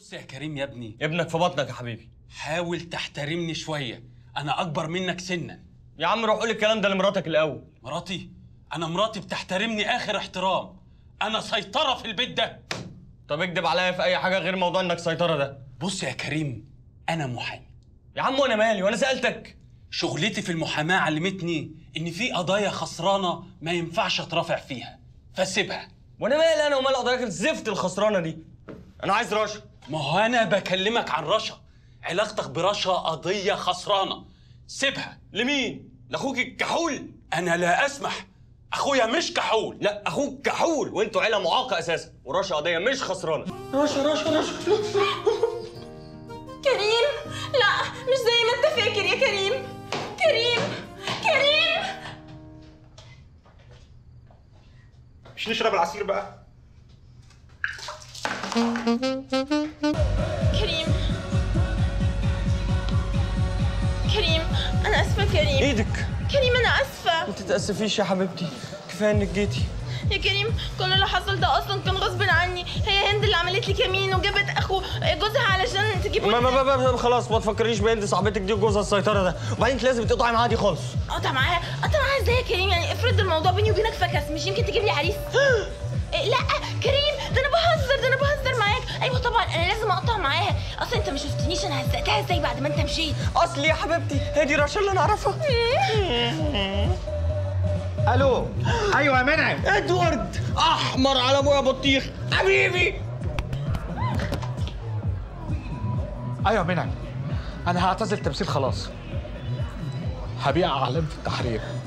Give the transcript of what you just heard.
بص يا كريم يا ابني ابنك في بطنك يا حبيبي حاول تحترمني شويه انا اكبر منك سنا يا عم روح قول الكلام ده لمراتك الاول مراتي انا مراتي بتحترمني اخر احترام انا سيطره في البيت ده طب اكدب عليا في اي حاجه غير موضوع انك سيطره ده بص يا كريم انا محامي يا عم وانا مالي وانا سالتك شغلتي في المحاماه علمتني ان في قضايا خسرانه ما ينفعش اترافع فيها فسيبها وانا مالي انا ومال قضاياك الزفت الخسرانه دي انا عايز رشا ما هو انا بكلمك عن رشا علاقتك برشا قضيه خسرانه سيبها لمين لاخوك الكحول انا لا اسمح اخويا مش كحول لا اخوك كحول وانتوا عيله معاقه اساسا ورشا قضيه مش خسرانه رشا رشا رشا كريم لا مش زي ما انت فاكر يا كريم كريم كريم مش نشرب العصير بقى كريم كريم انا اسفه كريم ايدك كريم انا اسفه ما تتاسفيش يا حبيبتي كفايه انك جيتي يا كريم كل اللي حصل ده اصلا كان غصب عني هي هند اللي عملت لي كمين وجابت اخو جوزها علشان تجيب ما ما ما ما خلاص ما تفكريش بهند صاحبتك دي وجوزها السيطره ده وبعدين انت لازم تقطعي معاها دي خالص قطع معاها قطع معاها ازاي يا كريم يعني افرض الموضوع بيني وبينك فكس مش يمكن تجيب لي عريس إيه، لا كريم ده انا بهزر ده انا بهزر معاك ايوه طبعا انا لازم اقطع معاها اصلا انت ما شفتنيش انا هزقتها ازاي بعد ما انت مشيت اصلي يا حبيبتي هي دي رشا اللي انا اعرفها الو ايوه يا منعم ادوارد احمر على ابويا بطيخ حبيبي ايوه يا منعم انا هعتزل تمثيل خلاص هبيع اعلام في التحرير